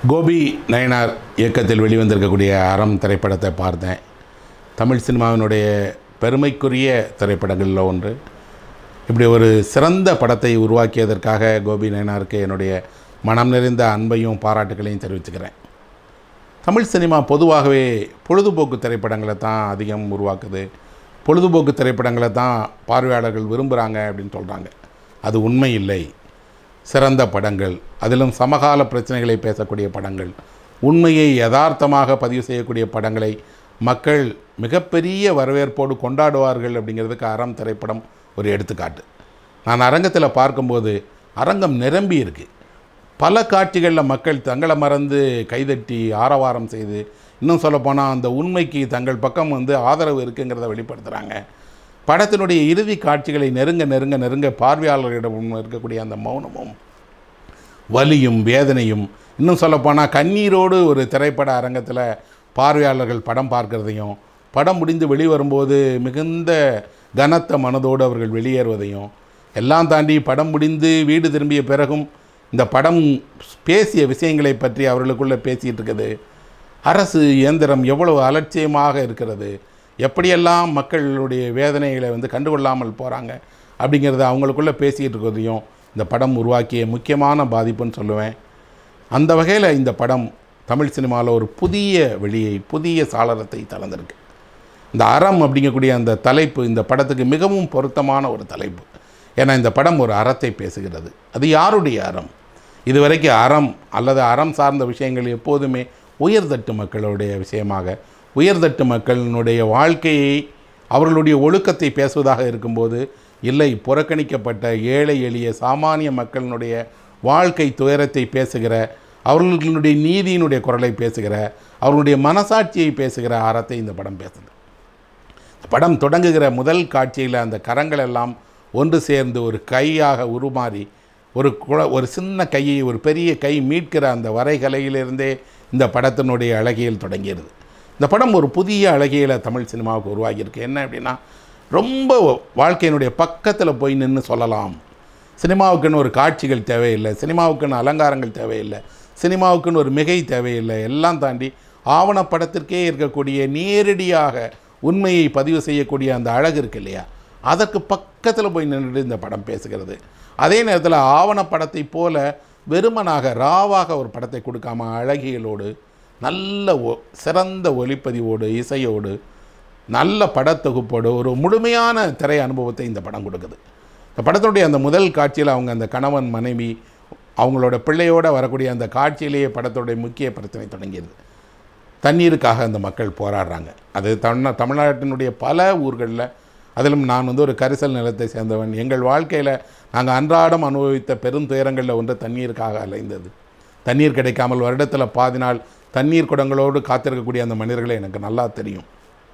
கோபி நயனார் இயக்கத்தில் வெளிவந்திருக்கக்கூடிய அறம் திரைப்படத்தை பார்த்தேன் தமிழ் சினிமாவினுடைய பெருமைக்குரிய திரைப்படங்களில் ஒன்று இப்படி ஒரு சிறந்த படத்தை உருவாக்கியதற்காக கோபி நயனாருக்கு என்னுடைய மனம் நிறைந்த அன்பையும் பாராட்டுகளையும் தெரிவிச்சுக்கிறேன் தமிழ் சினிமா பொதுவாகவே பொழுதுபோக்கு திரைப்படங்களை தான் அதிகம் உருவாக்குது பொழுதுபோக்கு திரைப்படங்களை தான் பார்வையாளர்கள் விரும்புகிறாங்க அப்படின்னு சொல்கிறாங்க அது உண்மை இல்லை சிறந்த படங்கள் அதிலும் சமகால பிரச்சனைகளை பேசக்கூடிய படங்கள் உண்மையை யதார்த்தமாக பதிவு செய்யக்கூடிய படங்களை மக்கள் மிகப்பெரிய வரவேற்போடு கொண்டாடுவார்கள் அப்படிங்கிறதுக்கு அறம் திரைப்படம் ஒரு எடுத்துக்காட்டு நான் அரங்கத்தில் பார்க்கும்போது அரங்கம் நிரம்பி இருக்கு பல காட்சிகளில் மக்கள் தங்களை மறந்து கைதட்டி ஆரவாரம் செய்து இன்னும் சொல்லப்போனால் அந்த உண்மைக்கு தங்கள் பக்கம் வந்து ஆதரவு இருக்குங்கிறத வெளிப்படுத்துகிறாங்க படத்தினுடைய இறுதி காட்சிகளை நெருங்க நெருங்க நெருங்க பார்வையாளர்களிடம் இருக்கக்கூடிய அந்த மௌனமும் வலியும் வேதனையும் இன்னும் சொல்லப்போனால் கண்ணீரோடு ஒரு திரைப்பட அரங்கத்தில் பார்வையாளர்கள் படம் பார்க்கிறதையும் படம் முடிந்து வெளிவரும்போது மிகுந்த கனத்த மனதோடு அவர்கள் வெளியேறுவதையும் எல்லாம் தாண்டி படம் முடிந்து வீடு திரும்பிய பிறகும் இந்த படம் பேசிய விஷயங்களை பற்றி அவர்களுக்குள்ளே பேசிகிட்டு இருக்குது அரசு இயந்திரம் எவ்வளவு அலட்சியமாக இருக்கிறது எப்படியெல்லாம் மக்களுடைய வேதனைகளை வந்து கண்டுகொள்ளாமல் போகிறாங்க அப்படிங்கிறத அவங்களுக்குள்ளே பேசிக்கிட்டு இருக்கிறதையும் இந்த படம் உருவாக்கிய முக்கியமான பாதிப்புன்னு சொல்லுவேன் அந்த வகையில் இந்த படம் தமிழ் சினிமாவில் ஒரு புதிய வெளியை புதிய சாளரத்தை தளர்ந்திருக்கு இந்த அறம் அப்படிங்கக்கூடிய அந்த தலைப்பு இந்த படத்துக்கு மிகவும் பொருத்தமான ஒரு தலைப்பு ஏன்னா இந்த படம் ஒரு அறத்தை பேசுகிறது அது யாருடைய அறம் இதுவரைக்கும் அறம் அல்லது அறம் சார்ந்த விஷயங்கள் எப்போதுமே உயர்தட்டு மக்களுடைய விஷயமாக உயர்தட்டு மக்களினுடைய வாழ்க்கையை அவர்களுடைய ஒழுக்கத்தை பேசுவதாக இருக்கும்போது இல்லை புறக்கணிக்கப்பட்ட ஏழை எளிய சாமானிய மக்களினுடைய வாழ்க்கை துயரத்தை பேசுகிற அவர்களுடைய நீதியினுடைய குரலை பேசுகிற அவர்களுடைய மனசாட்சியை பேசுகிற அறத்தை இந்த படம் பேசுது படம் தொடங்குகிற முதல் காட்சியில் அந்த கரங்கள் எல்லாம் ஒன்று சேர்ந்து ஒரு கையாக உருமாறி ஒரு குழ ஒரு சின்ன கையை ஒரு பெரிய கை மீட்கிற அந்த வரைகலையிலிருந்தே இந்த படத்தினுடைய அழகியல் தொடங்கியது இந்த படம் ஒரு புதிய அழகியலை தமிழ் சினிமாவுக்கு உருவாகியிருக்கு என்ன அப்படின்னா ரொம்ப வாழ்க்கையினுடைய பக்கத்தில் போய் நின்று சொல்லலாம் சினிமாவுக்குன்னு ஒரு காட்சிகள் தேவையில்லை சினிமாவுக்குன்னு அலங்காரங்கள் தேவையில்லை சினிமாவுக்குன்னு ஒரு மிகை தேவையில்லை எல்லாம் தாண்டி ஆவணப்படத்திற்கே இருக்கக்கூடிய நேரடியாக உண்மையை பதிவு செய்யக்கூடிய அந்த அழகு இருக்கு இல்லையா அதற்கு பக்கத்தில் போய் நின்றுட்டு இந்த படம் பேசுகிறது அதே நேரத்தில் ஆவணப்படத்தை போல வெறுமனாக ராவாக ஒரு படத்தை கொடுக்காம அழகியலோடு நல்ல ஒ சிறந்த ஒளிப்பதிவோடு இசையோடு நல்ல படத்தொகுப்போடு ஒரு முழுமையான திரை அனுபவத்தை இந்த படம் கொடுக்குது இந்த படத்தினுடைய அந்த முதல் காட்சியில் அவங்க அந்த கணவன் மனைவி அவங்களோட பிள்ளையோடு வரக்கூடிய அந்த காட்சியிலேயே படத்துடைய முக்கிய பிரச்சனை தொடங்கியது தண்ணீருக்காக அந்த மக்கள் போராடுறாங்க அது தமிழ் தமிழ்நாட்டினுடைய பல ஊர்களில் அதிலும் நான் வந்து ஒரு கரிசல் நிலத்தை சேர்ந்தவன் எங்கள் வாழ்க்கையில் நாங்கள் அன்றாடம் அனுபவித்த பெரும் துயரங்களில் ஒன்று தண்ணீருக்காக அலைந்தது தண்ணீர் கிடைக்காமல் வருடத்தில் பாதி நாள் தண்ணீர் குடங்களோடு காத்திருக்கக்கூடிய அந்த மனிதர்களை எனக்கு நல்லா தெரியும்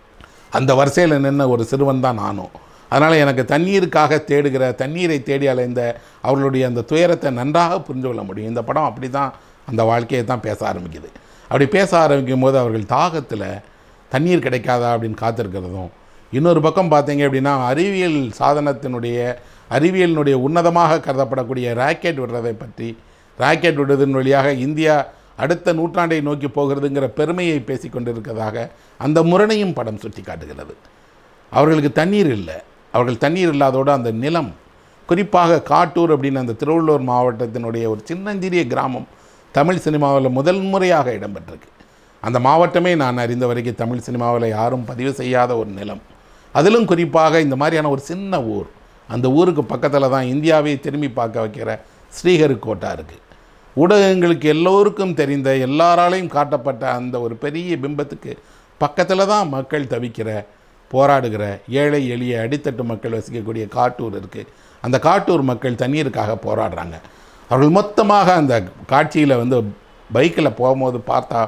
அந்த வரிசையில் நின்ன ஒரு சிறுவன் தான் நானும் அதனால் எனக்கு தண்ணீருக்காக தேடுகிற தண்ணீரை தேடி அலைந்த அவர்களுடைய அந்த துயரத்தை நன்றாக புரிந்து கொள்ள முடியும் இந்த படம் அப்படி தான் அந்த வாழ்க்கையை தான் பேச ஆரம்பிக்குது அப்படி பேச ஆரம்பிக்கும் போது அவர்கள் தாகத்தில் தண்ணீர் கிடைக்காதா அப்படின்னு காத்திருக்கிறதும் இன்னொரு பக்கம் பார்த்தீங்க அப்படின்னா அறிவியல் சாதனத்தினுடைய அறிவியலினுடைய உன்னதமாக கருதப்படக்கூடிய ராக்கெட் விடுறதை பற்றி ராக்கெட் விடுறதன் வழியாக இந்தியா அடுத்த நூற்றாண்டை நோக்கி போகிறதுங்கிற பெருமையை பேசி கொண்டிருக்கிறதாக அந்த முரணையும் படம் சுட்டி காட்டுகிறது அவர்களுக்கு தண்ணீர் இல்லை அவர்கள் தண்ணீர் இல்லாதோடு அந்த நிலம் குறிப்பாக காட்டூர் அப்படின்னு அந்த திருவள்ளூர் மாவட்டத்தினுடைய ஒரு சின்னஞ்சிறிய கிராமம் தமிழ் சினிமாவில் முதல் முறையாக இடம்பெற்றிருக்கு அந்த மாவட்டமே நான் அறிந்த வரைக்கும் தமிழ் சினிமாவில் யாரும் பதிவு செய்யாத ஒரு நிலம் அதிலும் குறிப்பாக இந்த மாதிரியான ஒரு சின்ன ஊர் அந்த ஊருக்கு பக்கத்தில் தான் இந்தியாவை திரும்பி பார்க்க வைக்கிற ஸ்ரீஹரிக்கோட்டா இருக்குது ஊடகங்களுக்கு எல்லோருக்கும் தெரிந்த எல்லாராலையும் காட்டப்பட்ட அந்த ஒரு பெரிய பிம்பத்துக்கு பக்கத்தில் தான் மக்கள் தவிக்கிற போராடுகிற ஏழை எளிய அடித்தட்டு மக்கள் வசிக்கக்கூடிய காட்டூர் இருக்குது அந்த காட்டூர் மக்கள் தண்ணீருக்காக போராடுறாங்க அவர்கள் மொத்தமாக அந்த காட்சியில் வந்து பைக்கில் போகும்போது பார்த்தா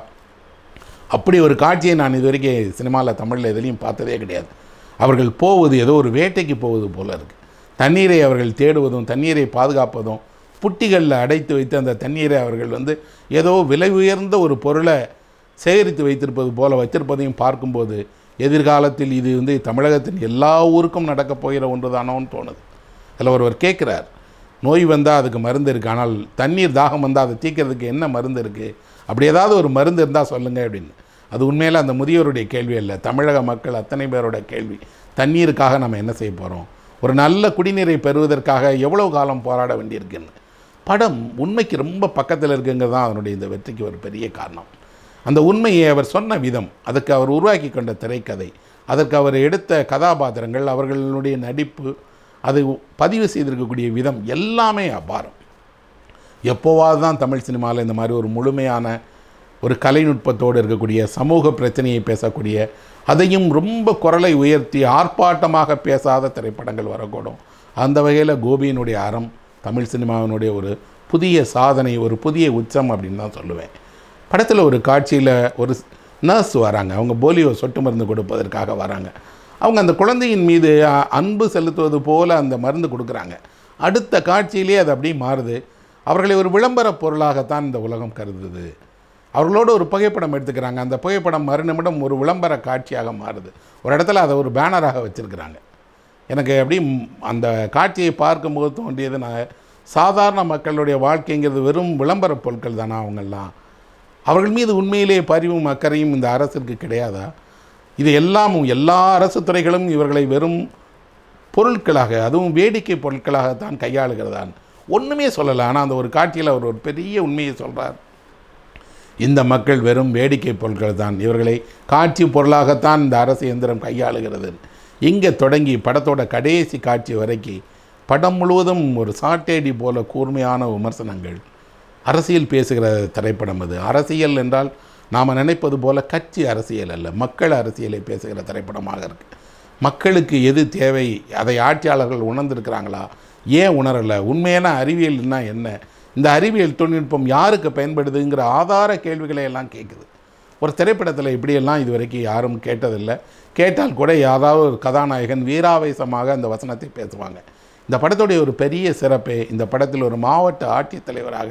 அப்படி ஒரு காட்சியை நான் இது வரைக்கும் சினிமாவில் தமிழில் எதுலேயும் பார்த்ததே கிடையாது அவர்கள் போவது ஏதோ ஒரு வேட்டைக்கு போவது போல இருக்குது தண்ணீரை அவர்கள் தேடுவதும் தண்ணீரை பாதுகாப்பதும் புட்டிகளில் அடைத்து வைத்து அந்த தண்ணீரை அவர்கள் வந்து ஏதோ விலை உயர்ந்த ஒரு பொருளை சேகரித்து வைத்திருப்பது போல வைத்திருப்பதையும் பார்க்கும்போது எதிர்காலத்தில் இது வந்து தமிழகத்தின் எல்லா ஊருக்கும் நடக்கப் போகிற ஒன்று தானோன்னு தோணுது அதில் ஒருவர் கேட்குறார் நோய் வந்தால் அதுக்கு மருந்து இருக்குது ஆனால் தண்ணீர் தாகம் வந்தால் அதை தீர்க்கறதுக்கு என்ன மருந்து இருக்குது அப்படி ஏதாவது ஒரு மருந்து இருந்தால் சொல்லுங்கள் அப்படின்னு அது உண்மையில் அந்த முதியோருடைய கேள்வி இல்லை தமிழக மக்கள் அத்தனை பேரோட கேள்வி தண்ணீருக்காக நம்ம என்ன செய்ய போகிறோம் ஒரு நல்ல குடிநீரை பெறுவதற்காக எவ்வளவு காலம் போராட வேண்டியிருக்குன்னு படம் உண்மைக்கு ரொம்ப பக்கத்தில் இருக்குங்கிறது தான் அவனுடைய இந்த வெற்றிக்கு ஒரு பெரிய காரணம் அந்த உண்மையை அவர் சொன்ன விதம் அதுக்கு அவர் உருவாக்கி கொண்ட திரைக்கதை அதற்கு அவர் எடுத்த கதாபாத்திரங்கள் அவர்களுடைய நடிப்பு அது பதிவு செய்திருக்கக்கூடிய விதம் எல்லாமே அபாரம் எப்போவாது தான் தமிழ் சினிமாவில் இந்த மாதிரி ஒரு முழுமையான ஒரு கலைநுட்பத்தோடு இருக்கக்கூடிய சமூக பிரச்சனையை பேசக்கூடிய அதையும் ரொம்ப குரலை உயர்த்தி ஆர்ப்பாட்டமாக பேசாத திரைப்படங்கள் வரக்கூடும் அந்த வகையில் கோபியினுடைய அறம் தமிழ் சினிமாவினுடைய ஒரு புதிய சாதனை ஒரு புதிய உச்சம் அப்படின்னு தான் சொல்லுவேன் படத்தில் ஒரு காட்சியில் ஒரு நர்ஸ் வராங்க அவங்க போலியோ சொட்டு மருந்து கொடுப்பதற்காக வராங்க அவங்க அந்த குழந்தையின் மீது அ- அன்பு செலுத்துவது போல அந்த மருந்து கொடுக்குறாங்க அடுத்த காட்சியிலே அது அப்படியே மாறுது அவர்களை ஒரு விளம்பர பொருளாகத்தான் இந்த உலகம் கருதுது அவர்களோட ஒரு புகைப்படம் எடுத்துக்கிறாங்க அந்த புகைப்படம் மறுநிமிடம் ஒரு விளம்பர காட்சியாக மாறுது ஒரு இடத்துல அதை ஒரு பேனராக வச்சுருக்கிறாங்க எனக்கு எப்படி ம், அந்த காட்சியை பார்க்கும்போது தோன்றியது நான் சாதாரண மக்களுடைய வாழ்க்கைங்கிறது வெறும் விளம்பர பொருட்கள் தானா அவங்கெல்லாம் அவர்கள் மீது உண்மையிலேயே பரிவும் அக்கறையும் இந்த அரசிற்கு கிடையாதா இது எல்லாம் எல்லா அரசு துறைகளும் இவர்களை வெறும் பொருட்களாக அதுவும் வேடிக்கை பொருட்களாகத்தான் கையாளுகிறதான் ஒன்றுமே சொல்லலை ஆனால் அந்த ஒரு காட்சியில் அவர் ஒரு பெரிய உண்மையை சொல்கிறார் இந்த மக்கள் வெறும் வேடிக்கை பொருட்கள் தான் இவர்களை காட்சி பொருளாகத்தான் இந்த அரசு இயந்திரம் கையாளுகிறது இங்கே தொடங்கி படத்தோட கடைசி காட்சி வரைக்கும் படம் முழுவதும் ஒரு சாட்டேடி போல கூர்மையான விமர்சனங்கள் அரசியல் பேசுகிற திரைப்படம் அது அரசியல் என்றால் நாம் நினைப்பது போல கட்சி அரசியல் அல்ல மக்கள் அரசியலை பேசுகிற திரைப்படமாக இருக்கு மக்களுக்கு எது தேவை அதை ஆட்சியாளர்கள் உணர்ந்திருக்கிறாங்களா ஏன் உணரலை உண்மையான அறிவியல்னா என்ன இந்த அறிவியல் தொழில்நுட்பம் யாருக்கு பயன்படுதுங்கிற ஆதார கேள்விகளை எல்லாம் கேட்குது ஒரு திரைப்படத்தில் இப்படியெல்லாம் இது வரைக்கும் யாரும் கேட்டதில்லை கேட்டால் கூட யாராவது ஒரு கதாநாயகன் வீராவேசமாக அந்த வசனத்தை பேசுவாங்க இந்த படத்துடைய ஒரு பெரிய சிறப்பே இந்த படத்தில் ஒரு மாவட்ட ஆட்சித்தலைவராக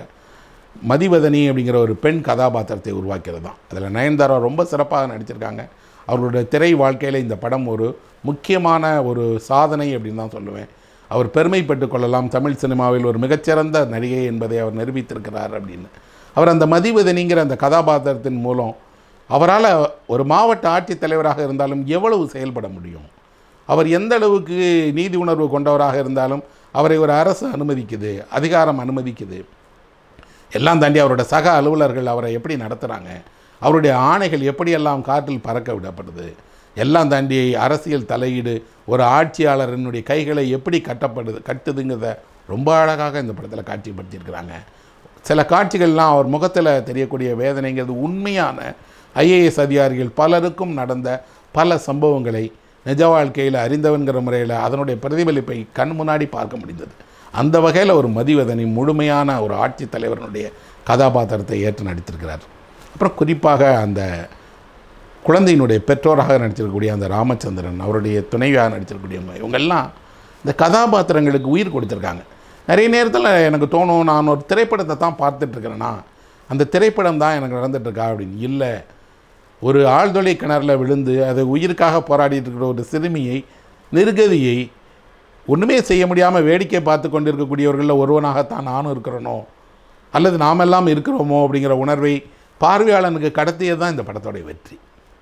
மதிவதனி அப்படிங்கிற ஒரு பெண் கதாபாத்திரத்தை உருவாக்கிறது தான் அதில் நயன்தாரா ரொம்ப சிறப்பாக நடிச்சிருக்காங்க அவர்களுடைய திரை வாழ்க்கையில் இந்த படம் ஒரு முக்கியமான ஒரு சாதனை அப்படின்னு தான் சொல்லுவேன் அவர் பெருமைப்பட்டு கொள்ளலாம் தமிழ் சினிமாவில் ஒரு மிகச்சிறந்த நடிகை என்பதை அவர் நிரூபித்திருக்கிறார் அப்படின்னு அவர் அந்த மதிவதனிங்கிற அந்த கதாபாத்திரத்தின் மூலம் அவரால் ஒரு மாவட்ட ஆட்சித்தலைவராக இருந்தாலும் எவ்வளவு செயல்பட முடியும் அவர் எந்த அளவுக்கு நீதி உணர்வு கொண்டவராக இருந்தாலும் அவரை ஒரு அரசு அனுமதிக்குது அதிகாரம் அனுமதிக்குது எல்லாம் தாண்டி அவரோட சக அலுவலர்கள் அவரை எப்படி நடத்துகிறாங்க அவருடைய ஆணைகள் எப்படியெல்லாம் காற்றில் பறக்க விடப்படுது எல்லாம் தாண்டி அரசியல் தலையீடு ஒரு ஆட்சியாளரினுடைய கைகளை எப்படி கட்டப்படுது கட்டுதுங்கிறத ரொம்ப அழகாக இந்த படத்தில் காட்சிப்படுத்தியிருக்கிறாங்க சில காட்சிகள்லாம் அவர் முகத்தில் தெரியக்கூடிய வேதனைங்கிறது உண்மையான ஐஏஎஸ் அதிகாரிகள் பலருக்கும் நடந்த பல சம்பவங்களை நிஜ வாழ்க்கையில் அறிந்தவன்கிற முறையில் அதனுடைய பிரதிபலிப்பை கண் முன்னாடி பார்க்க முடிந்தது அந்த வகையில் ஒரு மதிவதனி முழுமையான ஒரு ஆட்சித் தலைவரனுடைய கதாபாத்திரத்தை ஏற்று நடித்திருக்கிறார் அப்புறம் குறிப்பாக அந்த குழந்தையினுடைய பெற்றோராக நடிச்சிருக்கக்கூடிய அந்த ராமச்சந்திரன் அவருடைய துணைவியாக நடிச்சிருக்கக்கூடியவங்க இவங்கெல்லாம் இந்த கதாபாத்திரங்களுக்கு உயிர் கொடுத்துருக்காங்க நிறைய நேரத்தில் எனக்கு தோணும் நான் ஒரு திரைப்படத்தை தான் பார்த்துட்ருக்கிறேன்னா அந்த திரைப்படம் தான் எனக்கு நடந்துட்டுருக்கா அப்படின்னு இல்லை ஒரு ஆழ்துளை கிணறுல விழுந்து அது உயிருக்காக போராடிட்டு இருக்கிற ஒரு சிறுமியை நிர்கதியை ஒன்றுமே செய்ய முடியாமல் வேடிக்கை பார்த்து கொண்டிருக்கக்கூடியவர்களில் ஒருவனாகத்தான் நானும் இருக்கிறனோ அல்லது நாமெல்லாம் இருக்கிறோமோ அப்படிங்கிற உணர்வை பார்வையாளனுக்கு கடத்தியது தான் இந்த படத்தோடைய வெற்றி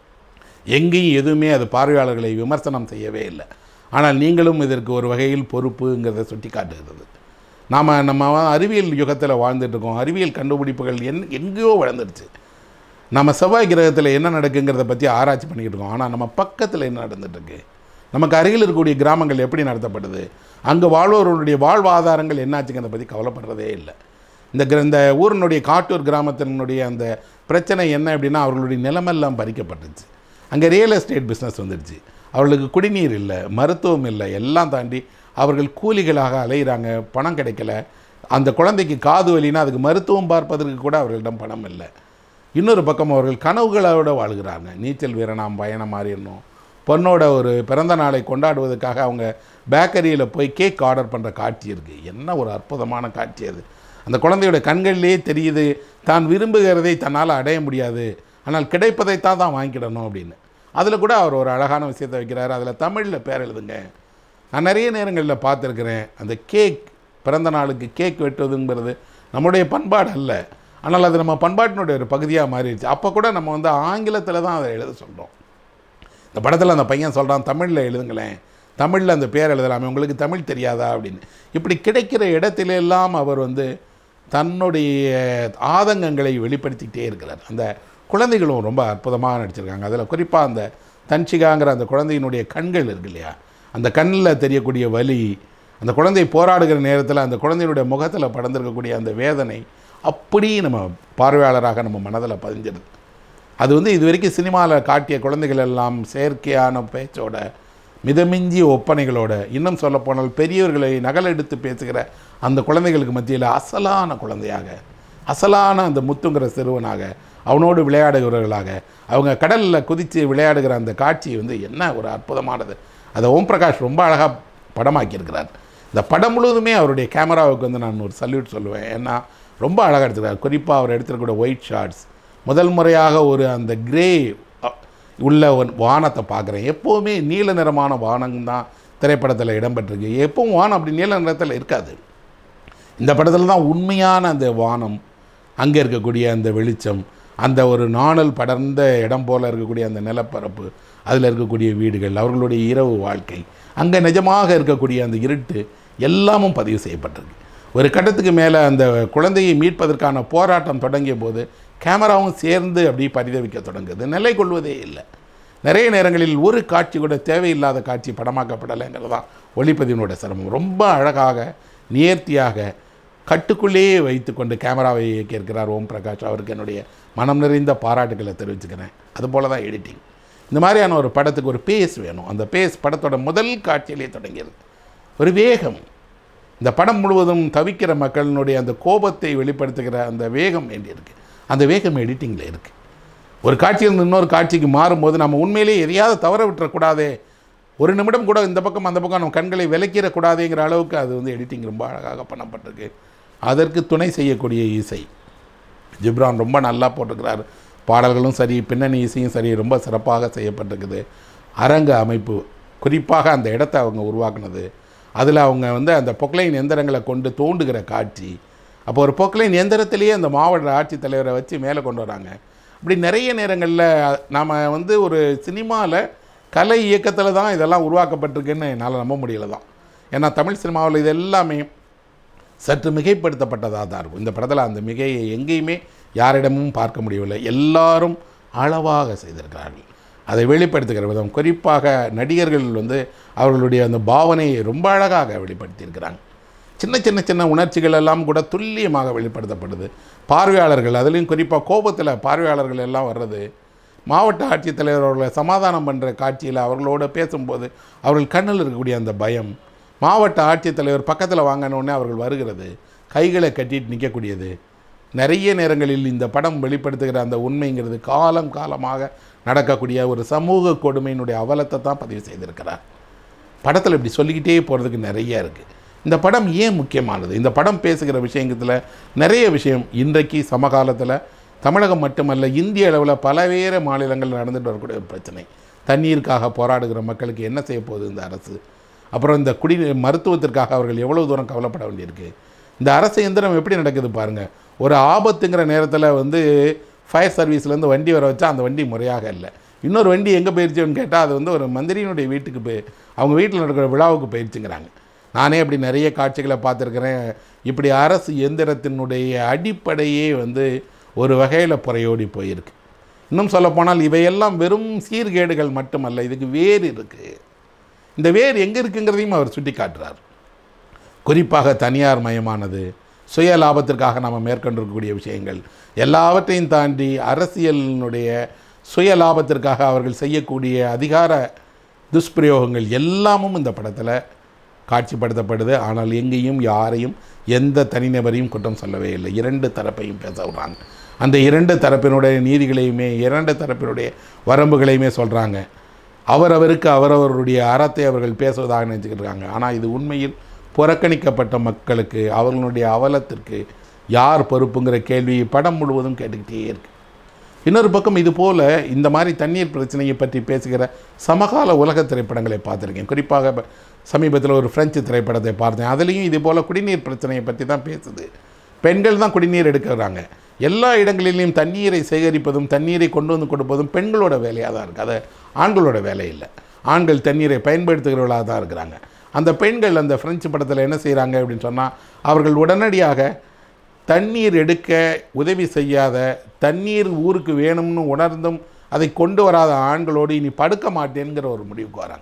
எங்கேயும் எதுவுமே அது பார்வையாளர்களை விமர்சனம் செய்யவே இல்லை ஆனால் நீங்களும் இதற்கு ஒரு வகையில் பொறுப்புங்கிறத சுட்டி காட்டுகிறது நாம் நம்ம அறிவியல் யுகத்தில் வாழ்ந்துட்டு இருக்கோம் அறிவியல் கண்டுபிடிப்புகள் என் எங்கேயோ வளர்ந்துருச்சு நம்ம செவ்வாய் கிரகத்தில் என்ன நடக்குங்கிறத பற்றி ஆராய்ச்சி பண்ணிக்கிட்டு இருக்கோம் ஆனால் நம்ம பக்கத்தில் என்ன நடந்துட்டுருக்கு நமக்கு அருகில் இருக்கக்கூடிய கிராமங்கள் எப்படி நடத்தப்படுது அங்கே வாழ்வோருடைய வாழ்வாதாரங்கள் என்னாச்சுங்கிறத பற்றி கவலைப்படுறதே இல்லை இந்த கிர இந்த ஊரினுடைய காட்டூர் கிராமத்தினுடைய அந்த பிரச்சனை என்ன அப்படின்னா அவர்களுடைய நிலமெல்லாம் பறிக்கப்பட்டுச்சு அங்கே ரியல் எஸ்டேட் பிஸ்னஸ் வந்துடுச்சு அவர்களுக்கு குடிநீர் இல்லை மருத்துவம் இல்லை எல்லாம் தாண்டி அவர்கள் கூலிகளாக அலையிறாங்க பணம் கிடைக்கல அந்த குழந்தைக்கு காது வலினா அதுக்கு மருத்துவம் பார்ப்பதற்கு கூட அவர்களிடம் பணம் இல்லை இன்னொரு பக்கம் அவர்கள் கனவுகளோடு வாழ்கிறாங்க நீச்சல் வீரனாம் பயணம் மாறிடணும் பொண்ணோட ஒரு பிறந்த நாளை கொண்டாடுவதற்காக அவங்க பேக்கரியில் போய் கேக் ஆர்டர் பண்ணுற காட்சி இருக்குது என்ன ஒரு அற்புதமான காட்சி அது அந்த குழந்தையோட கண்களிலேயே தெரியுது தான் விரும்புகிறதை தன்னால் அடைய முடியாது ஆனால் கிடைப்பதைத்தான் தான் வாங்கிக்கிடணும் அப்படின்னு அதில் கூட அவர் ஒரு அழகான விஷயத்தை வைக்கிறார் அதில் தமிழில் பேர் எழுதுங்க நான் நிறைய நேரங்களில் பார்த்துருக்கிறேன் அந்த கேக் பிறந்த நாளுக்கு கேக் வெட்டுவதுங்கிறது நம்முடைய பண்பாடு அல்ல ஆனால் அது நம்ம பண்பாட்டினுடைய ஒரு பகுதியாக மாறிடுச்சு அப்போ கூட நம்ம வந்து ஆங்கிலத்தில் தான் அதை எழுத சொல்கிறோம் இந்த படத்தில் அந்த பையன் சொல்கிறான் தமிழில் எழுதுங்களேன் தமிழில் அந்த பேர் எழுதலாமே உங்களுக்கு தமிழ் தெரியாதா அப்படின்னு இப்படி கிடைக்கிற இடத்துல எல்லாம் அவர் வந்து தன்னுடைய ஆதங்கங்களை வெளிப்படுத்திக்கிட்டே இருக்கிறார் அந்த குழந்தைகளும் ரொம்ப அற்புதமாக நடிச்சிருக்காங்க அதில் குறிப்பாக அந்த தன்ஷிகாங்கிற அந்த குழந்தையினுடைய கண்கள் இருக்கு இல்லையா அந்த கண்ணில் தெரியக்கூடிய வலி அந்த குழந்தை போராடுகிற நேரத்தில் அந்த குழந்தையினுடைய முகத்தில் படர்ந்திருக்கக்கூடிய அந்த வேதனை அப்படி நம்ம பார்வையாளராக நம்ம மனதில் பதிஞ்சிருது அது வந்து இது வரைக்கும் சினிமாவில் காட்டிய குழந்தைகள் எல்லாம் செயற்கையான பேச்சோட மிதமிஞ்சிய ஒப்பனைகளோட இன்னும் சொல்லப்போனால் பெரியவர்களை நகலெடுத்து பேசுகிற அந்த குழந்தைகளுக்கு மத்தியில் அசலான குழந்தையாக அசலான அந்த முத்துங்கிற சிறுவனாக அவனோடு விளையாடுகிறவர்களாக அவங்க கடலில் குதித்து விளையாடுகிற அந்த காட்சி வந்து என்ன ஒரு அற்புதமானது அதை ஓம் பிரகாஷ் ரொம்ப அழகாக படமாக்கியிருக்கிறார் இந்த படம் முழுவதுமே அவருடைய கேமராவுக்கு வந்து நான் ஒரு சல்யூட் சொல்லுவேன் ஏன்னா ரொம்ப அழகாக எடுத்துக்கிறார் குறிப்பாக அவர் எடுத்துருக்கூடிய ஒயிட் ஷார்ட்ஸ் முதல் முறையாக ஒரு அந்த கிரே உள்ள ஒரு வானத்தை பார்க்குறேன் எப்போவுமே நீல நிறமான வானம் தான் திரைப்படத்தில் இடம்பெற்றிருக்கு எப்பவும் வானம் அப்படி நீல நிறத்தில் இருக்காது இந்த படத்தில் தான் உண்மையான அந்த வானம் அங்கே இருக்கக்கூடிய அந்த வெளிச்சம் அந்த ஒரு நாணல் படர்ந்த இடம் போல் இருக்கக்கூடிய அந்த நிலப்பரப்பு அதில் இருக்கக்கூடிய வீடுகள் அவர்களுடைய இரவு வாழ்க்கை அங்கே நிஜமாக இருக்கக்கூடிய அந்த இருட்டு எல்லாமும் பதிவு செய்யப்பட்டிருக்கு ஒரு கட்டத்துக்கு மேலே அந்த குழந்தையை மீட்பதற்கான போராட்டம் தொடங்கிய போது கேமராவும் சேர்ந்து அப்படி பரிதவிக்க தொடங்குது நிலை கொள்வதே இல்லை நிறைய நேரங்களில் ஒரு காட்சி கூட தேவையில்லாத காட்சி படமாக்கப்படலைங்கிறது தான் ஒளிப்பதிவினோட சிரமம் ரொம்ப அழகாக நேர்த்தியாக கட்டுக்குள்ளேயே வைத்துக்கொண்டு கேமராவை இயக்கியிருக்கிறார் ஓம் பிரகாஷ் அவருக்கு என்னுடைய மனம் நிறைந்த பாராட்டுகளை தெரிவிச்சுக்கிறேன் அதுபோல தான் எடிட்டிங் இந்த மாதிரியான ஒரு படத்துக்கு ஒரு பேஸ் வேணும் அந்த பேஸ் படத்தோட முதல் காட்சியிலே தொடங்கியது ஒரு வேகம் இந்த படம் முழுவதும் தவிக்கிற மக்களினுடைய அந்த கோபத்தை வெளிப்படுத்துகிற அந்த வேகம் வேண்டியிருக்கு அந்த வேகம் எடிட்டிங்கில் இருக்குது ஒரு காட்சியிலிருந்து இன்னொரு காட்சிக்கு மாறும்போது நம்ம உண்மையிலேயே எதையாவது தவற விட்டுறக்கூடாதே ஒரு நிமிடம் கூட இந்த பக்கம் அந்த பக்கம் நம்ம கண்களை விலக்கிடக்கூடாதுங்கிற அளவுக்கு அது வந்து எடிட்டிங் ரொம்ப அழகாக பண்ணப்பட்டிருக்கு அதற்கு துணை செய்யக்கூடிய இசை ஜிப்ரான் ரொம்ப நல்லா போட்டிருக்கிறார் பாடல்களும் சரி பின்னணி இசையும் சரி ரொம்ப சிறப்பாக செய்யப்பட்டிருக்குது அரங்க அமைப்பு குறிப்பாக அந்த இடத்த அவங்க உருவாக்குனது அதில் அவங்க வந்து அந்த பொக்லைன் எந்திரங்களை கொண்டு தோண்டுகிற காட்சி அப்போ ஒரு பொக்லைன் எந்திரத்திலேயே அந்த மாவட்ட ஆட்சித்தலைவரை வச்சு மேலே கொண்டு வராங்க அப்படி நிறைய நேரங்களில் நாம் வந்து ஒரு சினிமாவில் கலை இயக்கத்தில் தான் இதெல்லாம் உருவாக்கப்பட்டிருக்குன்னு என்னால் நம்ப முடியல தான் ஏன்னா தமிழ் சினிமாவில் இது எல்லாமே சற்று மிகைப்படுத்தப்பட்டதாக தான் இருக்கும் இந்த படத்தில் அந்த மிகையை எங்கேயுமே யாரிடமும் பார்க்க முடியவில்லை எல்லாரும் அளவாக செய்திருக்கிறார்கள் அதை வெளிப்படுத்துகிற விதம் குறிப்பாக நடிகர்கள் வந்து அவர்களுடைய அந்த பாவனையை ரொம்ப அழகாக வெளிப்படுத்தியிருக்கிறாங்க சின்ன சின்ன சின்ன உணர்ச்சிகள் எல்லாம் கூட துல்லியமாக வெளிப்படுத்தப்படுது பார்வையாளர்கள் அதுலேயும் குறிப்பாக கோபத்தில் பார்வையாளர்கள் எல்லாம் வர்றது மாவட்ட ஆட்சித்தலைவர் அவர்களை சமாதானம் பண்ணுற காட்சியில் அவர்களோடு பேசும்போது அவர்கள் கண்ணில் இருக்கக்கூடிய அந்த பயம் மாவட்ட ஆட்சித்தலைவர் பக்கத்தில் வாங்கினோடனே அவர்கள் வருகிறது கைகளை கட்டிட்டு நிற்கக்கூடியது நிறைய நேரங்களில் இந்த படம் வெளிப்படுத்துகிற அந்த உண்மைங்கிறது காலம் காலமாக நடக்கக்கூடிய ஒரு சமூக கொடுமையினுடைய அவலத்தை தான் பதிவு செய்திருக்கிறார் படத்தில் இப்படி சொல்லிக்கிட்டே போகிறதுக்கு நிறைய இருக்குது இந்த படம் ஏன் முக்கியமானது இந்த படம் பேசுகிற விஷயத்தில் நிறைய விஷயம் இன்றைக்கு சமகாலத்தில் தமிழகம் மட்டுமல்ல இந்திய அளவில் பல்வேறு மாநிலங்களில் நடந்துட்டு வரக்கூடிய ஒரு பிரச்சனை தண்ணீருக்காக போராடுகிற மக்களுக்கு என்ன செய்ய போகுது இந்த அரசு அப்புறம் இந்த குடி மருத்துவத்திற்காக அவர்கள் எவ்வளவு தூரம் கவலைப்பட வேண்டியிருக்கு இந்த அரசு எந்திரம் எப்படி நடக்குது பாருங்கள் ஒரு ஆபத்துங்கிற நேரத்தில் வந்து ஃபயர் சர்வீஸ்லேருந்து வண்டி வர வச்சா அந்த வண்டி முறையாக இல்லை இன்னொரு வண்டி எங்கே போயிடுச்சுன்னு கேட்டால் அது வந்து ஒரு மந்திரியினுடைய வீட்டுக்கு போய் அவங்க வீட்டில் நடக்கிற விழாவுக்கு போயிடுச்சுங்கிறாங்க நானே அப்படி நிறைய காட்சிகளை பார்த்துருக்குறேன் இப்படி அரசு எந்திரத்தினுடைய அடிப்படையே வந்து ஒரு வகையில் புறையோடி போயிருக்கு இன்னும் சொல்லப்போனால் இவையெல்லாம் வெறும் சீர்கேடுகள் மட்டுமல்ல இதுக்கு வேர் இருக்குது இந்த வேர் எங்கே இருக்குங்கிறதையும் அவர் சுட்டி காட்டுறார் குறிப்பாக தனியார் மயமானது சுய லாபத்திற்காக நாம் மேற்கொண்டிருக்கக்கூடிய விஷயங்கள் எல்லாவற்றையும் தாண்டி அரசியலினுடைய சுய லாபத்திற்காக அவர்கள் செய்யக்கூடிய அதிகார துஷ்பிரயோகங்கள் எல்லாமும் இந்த படத்தில் காட்சிப்படுத்தப்படுது ஆனால் எங்கேயும் யாரையும் எந்த தனிநபரையும் குற்றம் சொல்லவே இல்லை இரண்டு தரப்பையும் பேச விடுறாங்க அந்த இரண்டு தரப்பினுடைய நீதிகளையுமே இரண்டு தரப்பினுடைய வரம்புகளையுமே சொல்கிறாங்க அவரவருக்கு அவரவருடைய அறத்தை அவர்கள் பேசுவதாக நினச்சிக்கிட்டு இருக்காங்க ஆனால் இது உண்மையில் புறக்கணிக்கப்பட்ட மக்களுக்கு அவர்களுடைய அவலத்திற்கு யார் பொறுப்புங்கிற கேள்வி படம் முழுவதும் கேட்டுக்கிட்டே இருக்கு இன்னொரு பக்கம் இது போல் இந்த மாதிரி தண்ணீர் பிரச்சனையை பற்றி பேசுகிற சமகால உலக திரைப்படங்களை பார்த்துருக்கேன் குறிப்பாக இப்ப சமீபத்தில் ஒரு ஃப்ரெஞ்சு திரைப்படத்தை பார்த்தேன் அதுலேயும் இது போல் குடிநீர் பிரச்சனையை பற்றி தான் பேசுது பெண்கள் தான் குடிநீர் எடுக்கிறாங்க எல்லா இடங்களிலும் தண்ணீரை சேகரிப்பதும் தண்ணீரை கொண்டு வந்து கொடுப்பதும் பெண்களோட வேலையாக தான் இருக்குது அது ஆண்களோட வேலை இல்லை ஆண்கள் தண்ணீரை பயன்படுத்துகிறவர்களாக தான் இருக்கிறாங்க அந்த பெண்கள் அந்த ஃப்ரெஞ்சு படத்தில் என்ன செய்கிறாங்க அப்படின்னு சொன்னால் அவர்கள் உடனடியாக தண்ணீர் எடுக்க உதவி செய்யாத தண்ணீர் ஊருக்கு வேணும்னு உணர்ந்தும் அதை கொண்டு வராத ஆண்களோடு இனி படுக்க மாட்டேங்கிற ஒரு முடிவுக்கு வராங்க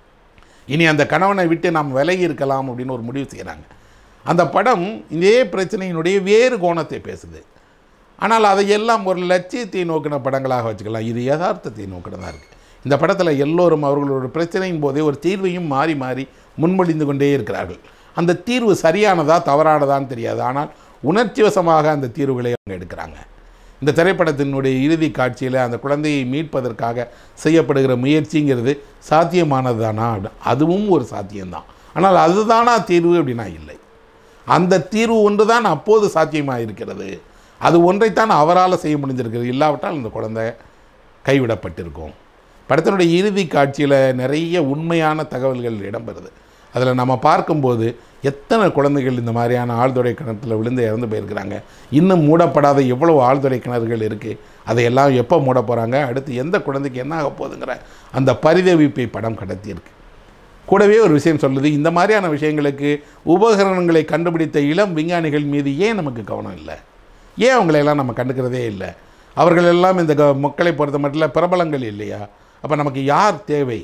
இனி அந்த கணவனை விட்டு நாம் விலகி இருக்கலாம் அப்படின்னு ஒரு முடிவு செய்கிறாங்க அந்த படம் இதே பிரச்சனையினுடைய வேறு கோணத்தை பேசுது ஆனால் அதையெல்லாம் ஒரு லட்சியத்தை நோக்கின படங்களாக வச்சுக்கலாம் இது யதார்த்தத்தை நோக்கினதாக இருக்குது இந்த படத்தில் எல்லோரும் அவர்களோட பிரச்சனையின் போதே ஒரு தீர்வையும் மாறி மாறி முன்மொழிந்து கொண்டே இருக்கிறார்கள் அந்த தீர்வு சரியானதா தவறானதான்னு தெரியாது ஆனால் உணர்ச்சி வசமாக அந்த தீர்வுகளை அவங்க எடுக்கிறாங்க இந்த திரைப்படத்தினுடைய இறுதி காட்சியில் அந்த குழந்தையை மீட்பதற்காக செய்யப்படுகிற முயற்சிங்கிறது சாத்தியமானது தானா அதுவும் ஒரு சாத்தியம்தான் ஆனால் அதுதானா தீர்வு அப்படின்னா இல்லை அந்த தீர்வு ஒன்று தான் அப்போது சாத்தியமாக இருக்கிறது அது ஒன்றைத்தான் அவரால் செய்ய முடிஞ்சிருக்கிறது இல்லாவிட்டால் இந்த குழந்தை கைவிடப்பட்டிருக்கும் படத்தினுடைய இறுதி காட்சியில் நிறைய உண்மையான தகவல்கள் இடம்பெறுது அதில் நம்ம பார்க்கும்போது எத்தனை குழந்தைகள் இந்த மாதிரியான ஆழ்துளை கிணத்துல விழுந்து இறந்து போயிருக்கிறாங்க இன்னும் மூடப்படாத எவ்வளவு ஆழ்துளை கிணறுகள் இருக்குது அதையெல்லாம் எப்போ மூட போகிறாங்க அடுத்து எந்த குழந்தைக்கு என்ன ஆக போகுதுங்கிற அந்த பரிதவிப்பை படம் கடத்தியிருக்கு கூடவே ஒரு விஷயம் சொல்லுது இந்த மாதிரியான விஷயங்களுக்கு உபகரணங்களை கண்டுபிடித்த இளம் விஞ்ஞானிகள் மீது ஏன் நமக்கு கவனம் இல்லை ஏன் அவங்களையெல்லாம் நம்ம கண்டுக்கிறதே இல்லை அவர்கள் எல்லாம் இந்த க- மக்களை பொறுத்த மட்டும் பிரபலங்கள் இல்லையா அப்போ நமக்கு யார் தேவை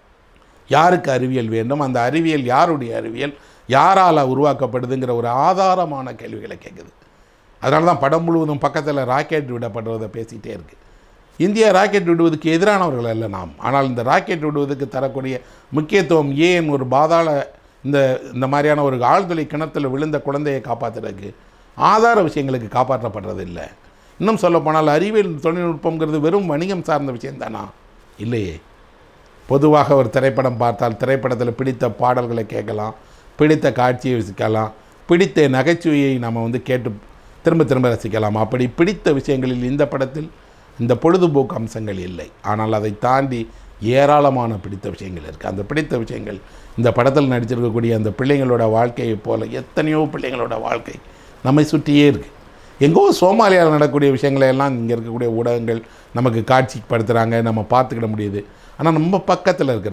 யாருக்கு அறிவியல் வேண்டும் அந்த அறிவியல் யாருடைய அறிவியல் யாரால் உருவாக்கப்படுதுங்கிற ஒரு ஆதாரமான கேள்விகளை கேட்குது அதனால தான் படம் முழுவதும் பக்கத்தில் ராக்கெட் விடப்படுறதை பேசிகிட்டே இருக்குது இந்தியா ராக்கெட் விடுவதற்கு எதிரானவர்கள் அல்ல நாம் ஆனால் இந்த ராக்கெட் விடுவதற்கு தரக்கூடிய முக்கியத்துவம் ஏன் ஒரு பாதாள இந்த இந்த மாதிரியான ஒரு ஆழ்துளை கிணத்துல விழுந்த குழந்தையை காப்பாற்றுறதுக்கு ஆதார விஷயங்களுக்கு காப்பாற்றப்படுறது இல்லை இன்னும் சொல்லப்போனால் அறிவியல் தொழில்நுட்பங்கிறது வெறும் வணிகம் சார்ந்த விஷயம்தானா இல்லையே பொதுவாக ஒரு திரைப்படம் பார்த்தால் திரைப்படத்தில் பிடித்த பாடல்களை கேட்கலாம் பிடித்த காட்சியை ரசிக்கலாம் பிடித்த நகைச்சுவையை நம்ம வந்து கேட்டு திரும்ப திரும்ப ரசிக்கலாம் அப்படி பிடித்த விஷயங்களில் இந்த படத்தில் இந்த பொழுதுபோக்கு அம்சங்கள் இல்லை ஆனால் அதை தாண்டி ஏராளமான பிடித்த விஷயங்கள் இருக்குது அந்த பிடித்த விஷயங்கள் இந்த படத்தில் நடிச்சிருக்கக்கூடிய அந்த பிள்ளைங்களோட வாழ்க்கையைப் போல எத்தனையோ பிள்ளைங்களோட வாழ்க்கை நம்மை சுற்றியே இருக்குது எங்கோ சோமாலியாவில் நடக்கக்கூடிய விஷயங்களை எல்லாம் இங்கே இருக்கக்கூடிய ஊடகங்கள் நமக்கு காட்சிப்படுத்துகிறாங்க நம்ம பார்த்துக்கிட முடியுது ஆனால் நம்ம பக்கத்தில் இருக்கிற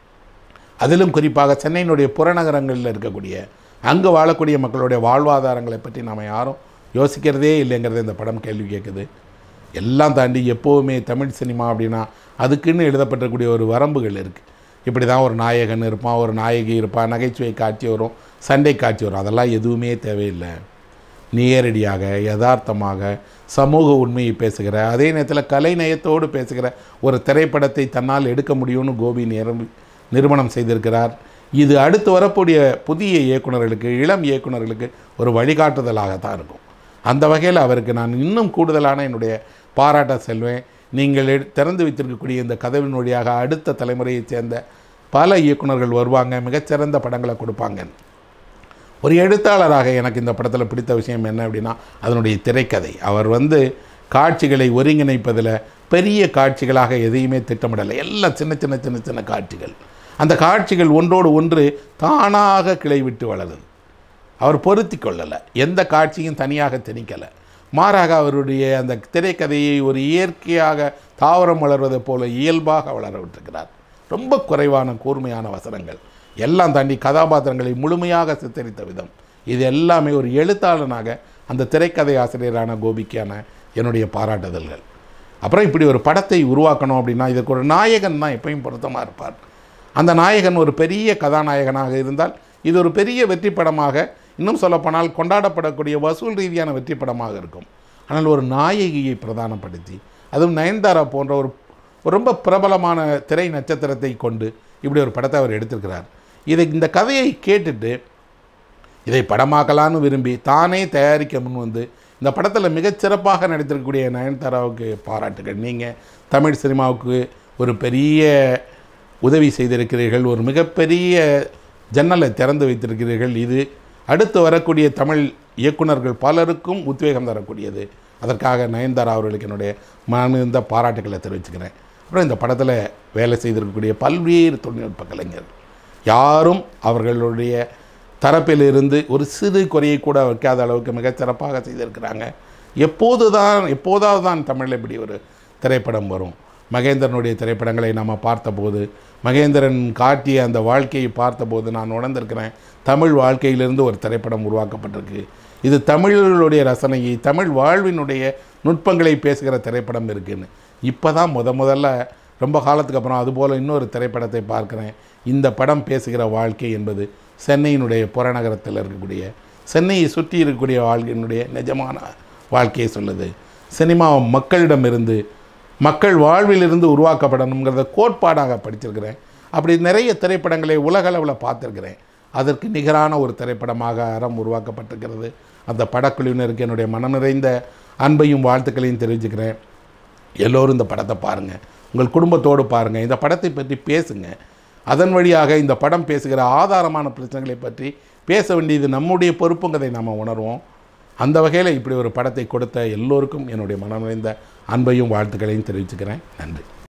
அதிலும் குறிப்பாக சென்னையினுடைய புறநகரங்களில் இருக்கக்கூடிய அங்கே வாழக்கூடிய மக்களுடைய வாழ்வாதாரங்களை பற்றி நாம் யாரும் யோசிக்கிறதே இல்லைங்கிறத இந்த படம் கேள்வி கேட்குது எல்லாம் தாண்டி எப்போவுமே தமிழ் சினிமா அப்படின்னா அதுக்குன்னு எழுதப்பட்டிருக்கக்கூடிய ஒரு வரம்புகள் இருக்குது இப்படி தான் ஒரு நாயகன் இருப்பான் ஒரு நாயகி இருப்பான் நகைச்சுவை காட்சி வரும் சண்டை காட்சி வரும் அதெல்லாம் எதுவுமே தேவையில்லை நேரடியாக யதார்த்தமாக சமூக உண்மையை பேசுகிற அதே நேரத்தில் கலை நயத்தோடு பேசுகிற ஒரு திரைப்படத்தை தன்னால் எடுக்க முடியும்னு கோபி நிரம்பி நிறுவனம் செய்திருக்கிறார் இது அடுத்து வரக்கூடிய புதிய இயக்குனர்களுக்கு இளம் இயக்குனர்களுக்கு ஒரு வழிகாட்டுதலாகத்தான் இருக்கும் அந்த வகையில் அவருக்கு நான் இன்னும் கூடுதலான என்னுடைய பாராட்ட செல்வேன் நீங்கள் எடு- திறந்து வைத்திருக்கக்கூடிய இந்த கதவின் வழியாக அடுத்த தலைமுறையைச் சேர்ந்த பல இயக்குனர்கள் வருவாங்க மிகச்சிறந்த படங்களை கொடுப்பாங்க ஒரு எழுத்தாளராக எனக்கு இந்த படத்தில் பிடித்த விஷயம் என்ன அப்படின்னா அதனுடைய திரைக்கதை அவர் வந்து காட்சிகளை ஒருங்கிணைப்பதில் பெரிய காட்சிகளாக எதையுமே திட்டமிடலை எல்லாம் சின்ன சின்ன சின்ன சின்ன காட்சிகள் அந்த காட்சிகள் ஒன்றோடு ஒன்று தானாக கிளை விட்டு வளருது அவர் பொருத்தி கொள்ளலை எந்த காட்சியும் தனியாக திணிக்கலை மாறாக அவருடைய அந்த திரைக்கதையை ஒரு இயற்கையாக தாவரம் வளர்வதைப் போல இயல்பாக வளர விட்டிருக்கிறார் ரொம்ப குறைவான கூர்மையான வசனங்கள் எல்லாம் தாண்டி கதாபாத்திரங்களை முழுமையாக சித்தரித்த விதம் இது எல்லாமே ஒரு எழுத்தாளனாக அந்த திரைக்கதை ஆசிரியரான கோபிக்கான என்னுடைய பாராட்டுதல்கள் அப்புறம் இப்படி ஒரு படத்தை உருவாக்கணும் அப்படின்னா இதுக்கு ஒரு நாயகன் தான் எப்பயும் பொருத்தமாக இருப்பார் அந்த நாயகன் ஒரு பெரிய கதாநாயகனாக இருந்தால் இது ஒரு பெரிய வெற்றி படமாக இன்னும் சொல்லப்போனால் கொண்டாடப்படக்கூடிய வசூல் ரீதியான வெற்றி படமாக இருக்கும் ஆனால் ஒரு நாயகியை பிரதானப்படுத்தி அதுவும் நயன்தாரா போன்ற ஒரு ஒரு ரொம்ப பிரபலமான திரை நட்சத்திரத்தை கொண்டு இப்படி ஒரு படத்தை அவர் எடுத்திருக்கிறார் இதை இந்த கதையை கேட்டுட்டு இதை படமாக்கலான்னு விரும்பி தானே தயாரிக்க முன் வந்து இந்த படத்தில் மிகச்சிறப்பாக நடித்திருக்கக்கூடிய நயன்தாராவுக்கு பாராட்டுகள் நீங்கள் தமிழ் சினிமாவுக்கு ஒரு பெரிய உதவி செய்திருக்கிறீர்கள் ஒரு மிகப்பெரிய ஜன்னலை திறந்து வைத்திருக்கிறீர்கள் இது அடுத்து வரக்கூடிய தமிழ் இயக்குனர்கள் பலருக்கும் உத்வேகம் தரக்கூடியது அதற்காக நயன்தாரா அவர்களுக்கு என்னுடைய மனமிருந்த பாராட்டுகளை தெரிவிச்சுக்கிறேன் அப்புறம் இந்த படத்தில் வேலை செய்திருக்கக்கூடிய பல்வேறு தொழில்நுட்ப கலைஞர்கள் யாரும் அவர்களுடைய தரப்பிலிருந்து ஒரு சிறு குறையை கூட வைக்காத அளவுக்கு மிகச்சிறப்பாக செய்திருக்கிறாங்க எப்போது தான் எப்போதாவது தான் தமிழில் இப்படி ஒரு திரைப்படம் வரும் மகேந்திரனுடைய திரைப்படங்களை நாம் பார்த்தபோது மகேந்திரன் காட்டிய அந்த வாழ்க்கையை பார்த்தபோது நான் உணர்ந்திருக்கிறேன் தமிழ் வாழ்க்கையிலிருந்து ஒரு திரைப்படம் உருவாக்கப்பட்டிருக்கு இது தமிழர்களுடைய ரசனையை தமிழ் வாழ்வினுடைய நுட்பங்களை பேசுகிற திரைப்படம் இருக்குன்னு இப்போ தான் முத முதல்ல ரொம்ப காலத்துக்கு அப்புறம் அதுபோல் இன்னொரு திரைப்படத்தை பார்க்குறேன் இந்த படம் பேசுகிற வாழ்க்கை என்பது சென்னையினுடைய புறநகரத்தில் இருக்கக்கூடிய சென்னையை சுற்றி இருக்கக்கூடிய வாழ்க்கையினுடைய நிஜமான வாழ்க்கையை சொல்லுது சினிமா மக்களிடமிருந்து மக்கள் வாழ்விலிருந்து உருவாக்கப்படணுங்கிறத கோட்பாடாக படிச்சிருக்கிறேன் அப்படி நிறைய திரைப்படங்களை உலகளவில் பார்த்துருக்கிறேன் அதற்கு நிகரான ஒரு திரைப்படமாக அறம் உருவாக்கப்பட்டிருக்கிறது அந்த படக்குழுவினருக்கு என்னுடைய மனம் நிறைந்த அன்பையும் வாழ்த்துக்களையும் தெரிவிச்சுக்கிறேன் எல்லோரும் இந்த படத்தை பாருங்கள் உங்கள் குடும்பத்தோடு பாருங்கள் இந்த படத்தை பற்றி பேசுங்க அதன் வழியாக இந்த படம் பேசுகிற ஆதாரமான பிரச்சனைகளை பற்றி பேச வேண்டியது நம்முடைய பொறுப்புங்கிறதை நாம் உணர்வோம் அந்த வகையில் இப்படி ஒரு படத்தை கொடுத்த எல்லோருக்கும் என்னுடைய மனம் நிறைந்த அன்பையும் வாழ்த்துக்களையும் தெரிவிச்சுக்கிறேன் நன்றி